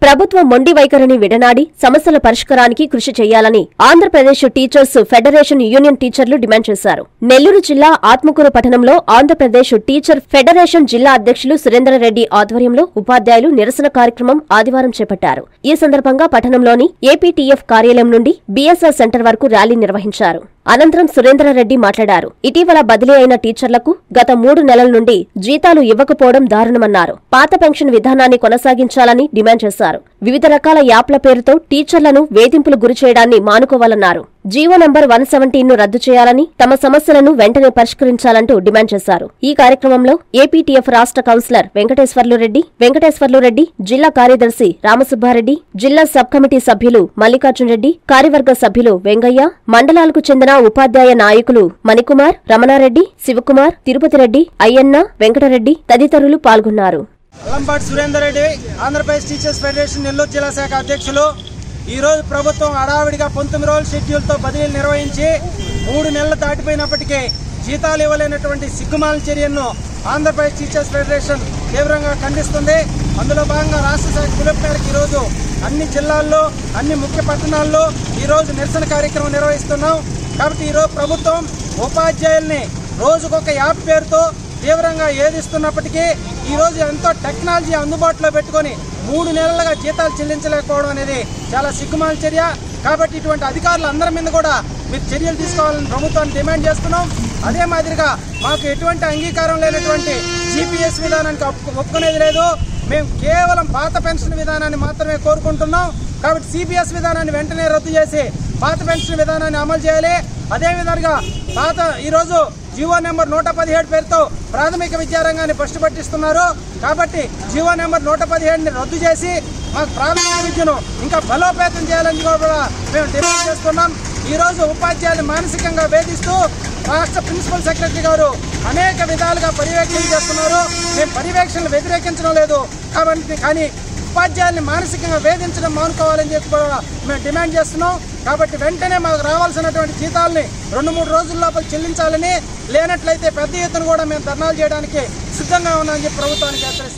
ప్రభుత్వం మొండి వైఖరిని విడనాడి సమస్యల పరిష్కారానికి కృషి చేయాలని ఆంధ్రప్రదేశ్ టీచర్స్ ఫెడరేషన్ యూనియన్ టీచర్లు డిమాండ్ చేశారు నెల్లూరు జిల్లా ఆత్మకూరు పట్టణంలో ఆంధ్రప్రదేశ్ టీచర్ ఫెడరేషన్ జిల్లా అధ్యక్షులు సురేందర్రెడ్డి ఆధ్వర్యంలో ఉపాధ్యాయులు నిరసన కార్యక్రమం ఆదివారం చేపట్టారు ఈ సందర్భంగా పట్టణంలోని ఏపీటీఎఫ్ కార్యాలయం నుండి బీఎస్ఆర్ సెంటర్ వరకు ర్యాలీ నిర్వహించారు అనంతరం సురేంద్రరెడ్డి మాట్లాడారు ఇటీవల బదిలీ అయిన టీచర్లకు గత మూడు నెలల నుండి జీతాలు ఇవ్వకపోవడం దారుణమన్నారు పాత పెన్షన్ విధానాన్ని కొనసాగించాలని డిమాండ్ చేశారు వివిధ రకాల యాప్ల పేరుతో టీచర్లను వేధింపులు గురి చేయడాన్ని మానుకోవాలన్నారు జీవో నంబర్ వన్ సెవెంటీన్ ను రద్దు చేయాలని తమ సమస్యలను వెంటనే పరిష్కరించాలంటూ డిమాండ్ చేశారు ఈ కార్యక్రమంలో ఏపీటీఎఫ్ రాష్ట్ర కౌన్సిలర్ వెంకటేశ్వర్లు రెడ్డి వెంకటేశ్వర్లు రెడ్డి జిల్లా కార్యదర్శి రామసుబ్బారెడ్డి జిల్లా సబ్ కమిటీ సభ్యులు మల్లికార్జున్ రెడ్డి కార్యవర్గ సభ్యులు వెంగయ్య మండలాలకు చెందిన ఉపాధ్యాయ నాయకులు మణికుమార్ రమణారెడ్డి శివకుమార్ తిరుపతి రెడ్డి అయ్యన్న వెంకటరెడ్డి తదితరులు పాల్గొన్నారు అల్లంపాటి సురేందర్ రెడ్డి ఆంధ్రప్రదేశ్ టీచర్స్ ఫెడరేషన్ నెల్లూరు జిల్లా శాఖ అధ్యక్షులు ఈరోజు ప్రభుత్వం హడావిడిగా పంతొమ్మిది రోజుల షెడ్యూల్తో బదిలీలు నిర్వహించి మూడు నెలలు దాటిపోయినప్పటికీ జీతాలు ఇవ్వలేనటువంటి సిగ్గుమాల చర్యను ఆంధ్రప్రదేశ్ టీచర్స్ ఫెడరేషన్ తీవ్రంగా ఖండిస్తుంది అందులో భాగంగా రాష్ట్ర శాఖ పిలుపు మేరకు ఈరోజు అన్ని జిల్లాల్లో అన్ని ముఖ్య పట్టణాల్లో ఈరోజు నిరసన కార్యక్రమం నిర్వహిస్తున్నాం కాబట్టి ఈరోజు ప్రభుత్వం ఉపాధ్యాయుల్ని రోజుకొక యాప్ పేరుతో తీవ్రంగా ఏదిస్తున్నప్పటికీ ఈరోజు ఎంతో టెక్నాలజీ అందుబాటులో పెట్టుకొని మూడు నెలలుగా జీతాలు చెల్లించలేకపోవడం అనేది చాలా సిగ్గుమాల చర్య కాబట్టి ఇటువంటి అధికారులు అందరి మీద కూడా మీరు చర్యలు తీసుకోవాలని ప్రభుత్వాన్ని డిమాండ్ చేస్తున్నాం అదే మాదిరిగా మాకు ఎటువంటి అంగీకారం లేనటువంటి జీపీఎస్ విధానానికి ఒప్పు- ఒప్పుకునేది లేదు మేము కేవలం పాత పెన్షన్ విధానాన్ని మాత్రమే కోరుకుంటున్నాం కాబట్టి సిపిఎస్ విధానాన్ని వెంటనే రద్దు చేసి పాత పెన్షన్ విధానాన్ని అమలు చేయాలి అదే విధంగా పాత ఈరోజు జీవో నెంబర్ నూట పదిహేడు పేరుతో ప్రాథమిక విద్యారంగాన్ని భ్రష్టు పట్టిస్తున్నారు కాబట్టి జీవో నెంబర్ నూట పదిహేడుని రద్దు చేసి మాకు ప్రాథమిక విద్యను ఇంకా బలోపేతం చేయాలని కూడా మేము డిమాండ్ చేస్తున్నాం ఈరోజు ఉపాధ్యాయులు మానసికంగా వేధిస్తూ రాష్ట్ర ప్రిన్సిపల్ సెక్రటరీ గారు అనేక విధాలుగా పర్యవేక్షణ చేస్తున్నారు మేము పర్యవేక్షణలు వ్యతిరేకించడం లేదు కాబట్టి కానీ ఉపాధ్యాయుల్ని మానసికంగా వేధించడం మానుకోవాలని చెప్పి కూడా మేము డిమాండ్ చేస్తున్నాం కాబట్టి వెంటనే మాకు రావాల్సినటువంటి జీతాలని రెండు మూడు రోజుల లోపల చెల్లించాలని లేనట్లయితే పెద్ద ఎత్తున కూడా మేము ధర్నాలు చేయడానికి సిద్ధంగా ఉన్నామని చెప్పి ప్రభుత్వానికి హెచ్చరిస్తున్నాం